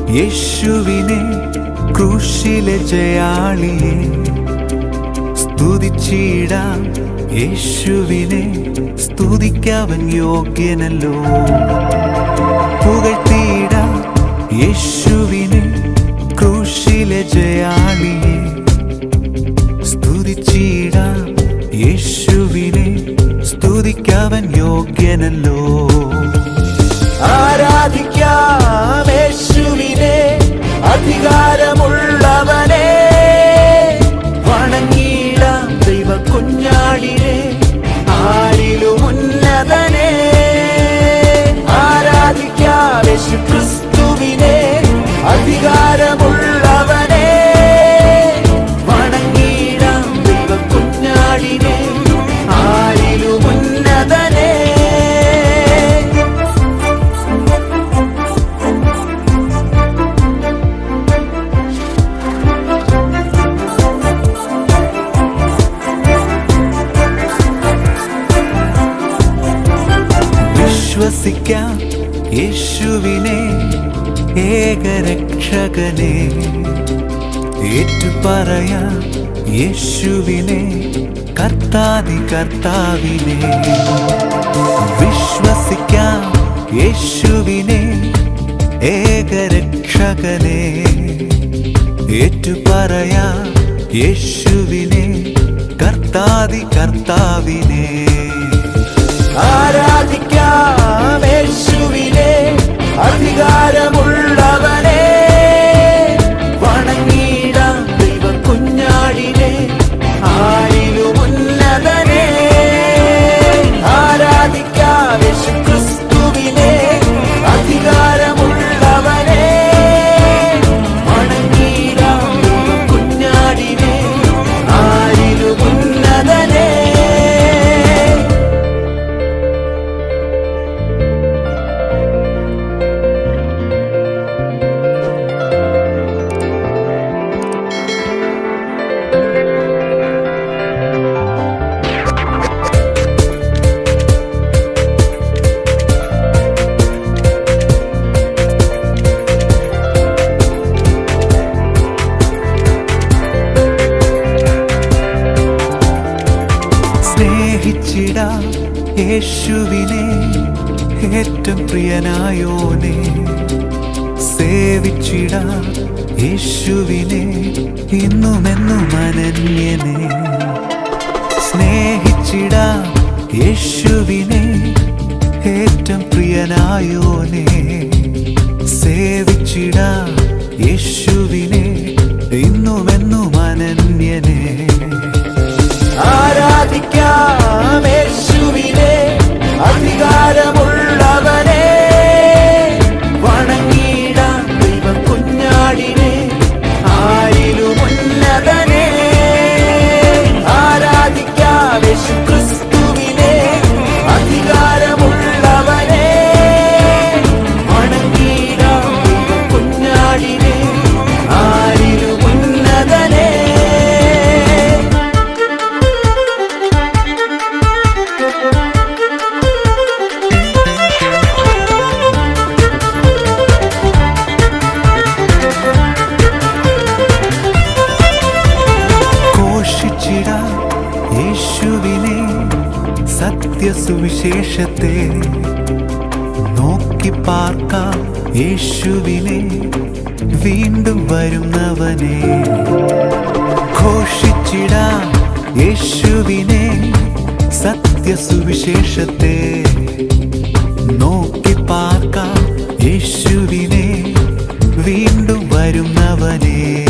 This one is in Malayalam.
യേശുവിനെ ക്രൂശിലെ ജയാളിയെ സ്തുതിച്ചിടാം യേശുവിനെ സ്തുതിക്കവൻ യോഗ്യനല്ലോ പുകഴ്ത്തിയിടാം യേശുവിനെ ക്രൂശിലെ ജയാളിയെ സ്തുതിച്ചിടാം യേശുവിനെ സ്തുതിക്കവൻ യോഗ്യനല്ലോ ആരാധിക്കാം യേശുവിനെ അധികാരമുള്ളവനെ വണങ്ങിയിടാം ദൈവ കുഞ്ഞാടിനെ ആരിലും ഉന്നതനെ ആരാധിക്കാം യേശു ക്രിസ്തുവിനെ അധികാരമുള്ളവനെ വണങ്ങിയിടാം ദൈവ കുഞ്ഞാടിനെ ആരിലും ഉന്നതനെ വിശ്വസിക്കാം യേശുവിനെ ഏകരക്ഷകനെ ഏറ്റുപറയാം യേശുവിനെ കർത്താതി കർത്താവിനെ വിശ്വസിക്കാം യേശുവിനെ ഏകരക്ഷകനെ ഏറ്റുപറയാം യേശുവിനെ കർത്താതി കർത്താവിനെ ആരാധിക്കാം യേശുവിനെ അധികാരമുള്ളവനെ വണങ്ങിടാം ദൈവ കുഞ്ഞാടിനെ ആരിലും ഉന്നതനെ ആരാധിക്കാം യേശു ക്രിസ്തുവിനെ അധികാരമുള്ളവനെ വണങ്ങിടാം ദൈവ കുഞ്ഞാടിനെ ആരിലും ഉന്നതനെ സ്നേഹിച്ചിടാം യേശുവിനെ ഏറ്റവും പ്രിയനായോനെ സേവിച്ചിടാം യേശുവിനെ ഇന്നുമെന്നും അനന്യനെ സ്നേഹിച്ചിടാം യേശുവിനെ ഏറ്റവും പ്രിയനായോനെ സേവിച്ചിടാം യേശുവിനെ ഇന്നുമെന്നും അനന്യനെ ആരാധിക്കാം യേശുവിനെ അധികാരമുള്ളവനെ വണങ്ങിടാം ദൈവ കുഞ്ഞാടിനെ ആരിലും ഉന്നതനെ ആരാധിക്കാം യേശു ക്രിസ്തുവിനെ അധികാരമുള്ളവനെ വണങ്ങിടാം ദൈവ കുഞ്ഞാടിനെ ആരിലും ഉന്നതനെ ഘോഷിച്ചിടാം യേശുവിനെ സത്യസുവിശേഷത്തെ നോക്കി പാർക്കാം യേശുവിനെ വീണ്ടും വരുന്നവനെ ഘോഷിച്ചിടാം യേശുവിനെ സത്യസുവിശേഷത്തെ നോക്കി പാർക്കാം യേശുവിനെ വീണ്ടും വരുന്നവനെ